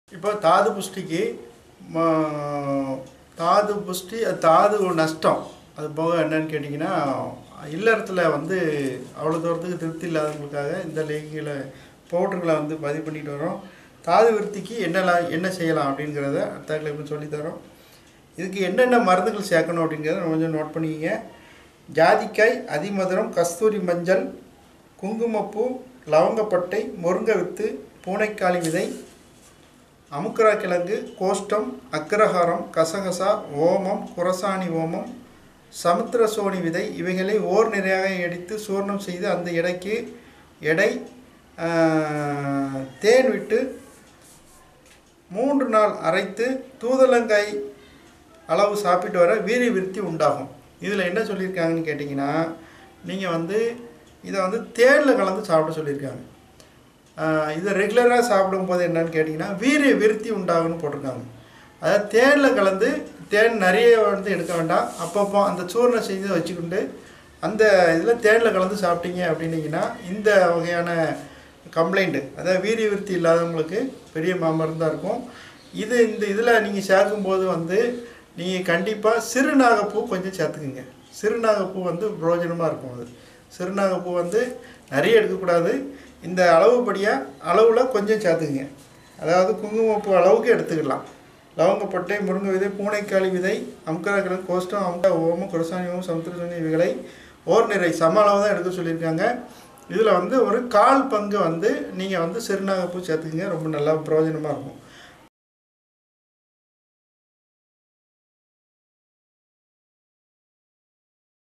இப்போ தாது புஷ்டிக்கு ம- தாது புஷ்டி அது தாது நஷ்டம் அது போக என்னன்னு கேட்டிங்கன்னா இல்லறத்தில் வந்து அவ்வளோ தூரத்துக்கு திருப்தி இல்லாதவங்களுக்காக இந்த லேகிகளை பவுடர்களை வந்து பதிவு பண்ணிட்டு வரோம் தாது விருத்திக்கு என்னலாம் என்ன செய்யலாம் அப்படிங்கிறத அடுத்த இப்போ சொல்லித்தரோம் இதுக்கு என்னென்ன மருந்துகள் சேர்க்கணும் அப்படிங்கிறத கொஞ்சம் நோட் பண்ணிக்கிங்க ஜாதிக்காய் அதிமதுரம் கஸ்தூரி மஞ்சள் குங்குமப்பூ லவங்கப்பட்டை முருங்கை வித்து பூனைக்காளி விதை அமுக்கரா கிழங்கு கோஷ்டம் அக்ரஹாரம் கசகசா ஓமம் குரசாணி ஓமம் சமுத்திரசோனி விதை இவைகளை ஓர் நிறையாக எடுத்து சூர்ணம் செய்து அந்த எடைக்கு எடை ஆஹ், தேன் விட்டு மூன்று நாள் அரைத்து தூதலங்காய் அளவு சாப்பிட்டு வர வீரிய விருத்தி உண்டாகும் இதில் என்ன சொல்லியிருக்காங்கன்னு கேட்டிங்கன்னா நீங்கள் வந்து இதை வந்து தேனில் கலந்து சாப்பிட சொல்லியிருக்காங்க ஆஹ் இதை ரெகுலராக சாப்பிடும்போது என்னன்னு கேட்டிங்கன்னா வீரிய விருத்தி உண்டாகும்னு போட்டிருக்காங்க அதாவது தேனில் கலந்து தேன் நிறைய வந்து எடுக்க வேண்டாம் அப்பப்போ அந்த சூர்ணம் செய்து வச்சுக்கிண்டு அந்த இதில் தேனில் கலந்து சாப்பிட்டீங்க அப்படின்னீங்கன்னா இந்த வகையான கம்ப்ளைண்ட்டு அதாவது வீரிய விருத்தி இல்லாதவங்களுக்கு பெரிய மருந்தாக இருக்கும் இது இந்த இதில் நீங்கள் சேர்க்கும்போது வந்து நீங்கள் கண்டிப்பாக சிறுநாகப்பூ கொஞ்சம் சேர்த்துக்குங்க சிறுநாகப்பூ வந்து பிரயோஜனமாக இருக்கும் அது சிறுநாகப்பூ வந்து நிறைய எடுக்கக்கூடாது இந்த அளவுப்படியாக அளவில் கொஞ்சம் சேர்த்துக்குங்க அதாவது குங்குமப்பூ அளவுக்கு எடுத்துக்கலாம் லவங்கப்பட்டை முருங்கை விதை பூனைக்காளி விதை அம்கராக்கிழங்கு கோஷ்டம் அம்கா ஓமம் குரசாணி ஓமம் சமுத்திரசோனி இவைகளை ஓர் நிறை சம அளவு தான் எடுக்க சொல்லியிருக்காங்க இதில் வந்து ஒரு கால் பங்கு வந்து நீங்கள் வந்து சிறுநாகப்பூ சேர்த்துக்குங்க ரொம்ப நல்லா பிரயோஜனமாக இருக்கும்